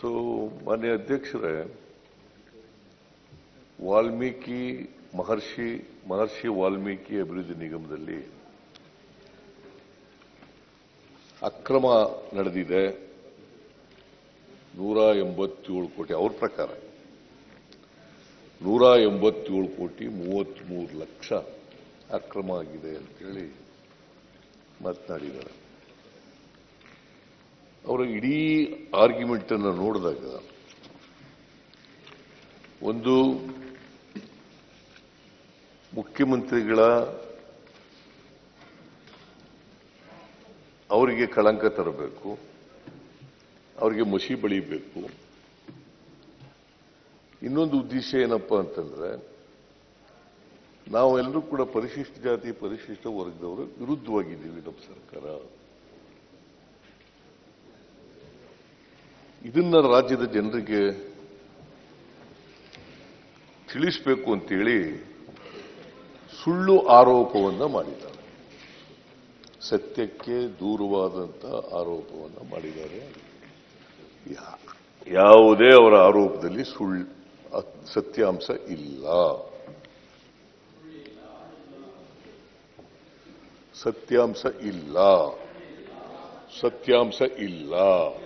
So ಮಾನ್ಯ ಅಧ್ಯಕ್ಷರೇ ವಾಲ್ಮೀಕಿ ಮಹರ್ಷಿ ಮಹರ್ಷಿ ವಾಲ್ಮೀಕಿ ಅಭಿವೃದ್ಧಿ ನಿಗಮದಲ್ಲಿ ಅಕ್ರಮ ನಡೆದಿದೆ ನೂರ ಎಂಬತ್ತೇಳು ಕೋಟಿ ಅವ್ರ ಪ್ರಕಾರ ನೂರ ಎಂಬತ್ತೇಳು ಕೋಟಿ ಮೂವತ್ತ್ಮೂರು ಲಕ್ಷ ಅಕ್ರಮ ಆಗಿದೆ ಅಂತೇಳಿ ಮಾತನಾಡಿದ್ದಾರೆ ಅವರ ಇಡೀ ಆರ್ಗ್ಯುಮೆಂಟ್ ಅನ್ನು ನೋಡಿದಾಗ ಒಂದು ಮುಖ್ಯಮಂತ್ರಿಗಳ ಅವರಿಗೆ ಕಳಂಕ ತರಬೇಕು ಅವರಿಗೆ ಮಸಿ ಬಳಿಬೇಕು ಇನ್ನೊಂದು ಉದ್ದೇಶ ಏನಪ್ಪಾ ಅಂತಂದ್ರೆ ನಾವೆಲ್ಲರೂ ಕೂಡ ಪರಿಶಿಷ್ಟ ಜಾತಿ ಪರಿಶಿಷ್ಟ ವರ್ಗದವರು ವಿರುದ್ಧವಾಗಿದ್ದೀವಿ ನಮ್ಮ ಸರ್ಕಾರ ಇದನ್ನ ರಾಜ್ಯದ ಜನರಿಗೆ ತಿಳಿಸಬೇಕು ಅಂತೇಳಿ ಸುಳ್ಳು ಆರೋಪವನ್ನ ಮಾಡಿದ್ದಾರೆ ಸತ್ಯಕ್ಕೆ ದೂರವಾದಂತ ಆರೋಪವನ್ನ ಮಾಡಿದ್ದಾರೆ ಯಾ- ಯಾವುದೇ ಅವರ ಆರೋಪದಲ್ಲಿ ಸುಳ್ಳು ಅ- ಸತ್ಯಾಂಶ ಇಲ್ಲ ಸತ್ಯಾಂಶ ಇಲ್ಲ ಸತ್ಯಾಂಶ ಇಲ್ಲ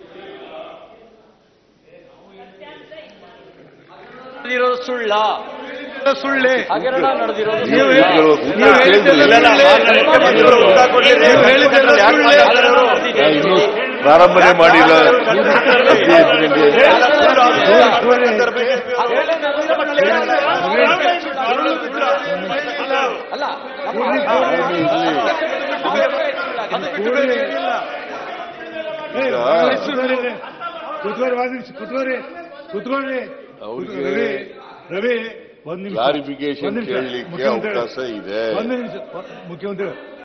ನಡೆದಿರೋದು ಸುಳ್ಳ ಸುಳ್ಳೆ ಹಗರಣ ನಡೆದಿರೋದು ನೀವು ಸುಳ್ಳ. ಹೇಳಿದ್ದೆಲ್ಲ ನೀವು ಹೇಳಿದ್ದೆಲ್ಲ ಸುಳ್ಳು. ನೀವು ಹೇಳಿದ್ದೆಲ್ಲ ಸುಳ್ಳೆ. ಹಗರಣ ನಡೆದಿದೆ ನಾ ಇನ್ನೂ ಪ್ರಾರಂಭನೆ ಮಾಡಿಲ್ಲ ಅಧ್ಯಕ್ಷರಿಗೆ. ಅಲ್ಲ ಕುತ್ಕೋರಿ ಒಂದ್ ನಿಮಿಷ ಕುತ್ಕೋರಿ ಕುತ್ಕೋರಿ ಅವ್ರಿಗೆ ರವಿ ರವಿ ಒಂದ್ ನಿಮಿಷ ಕ್ಲಾರಿಫಿಕೇಶನ್ ಒಂದ್ ನಿಮಿಷ. ಕೇಳಲಿಕ್ಕೆ ಮುಖ್ಯಮಂತ್ರಿ- ಅವಕಾಶ ಇದೆ ಒಂದ್ ನಿಮಿಷ ಮುಖ್ಯಮಂತ್ರಿ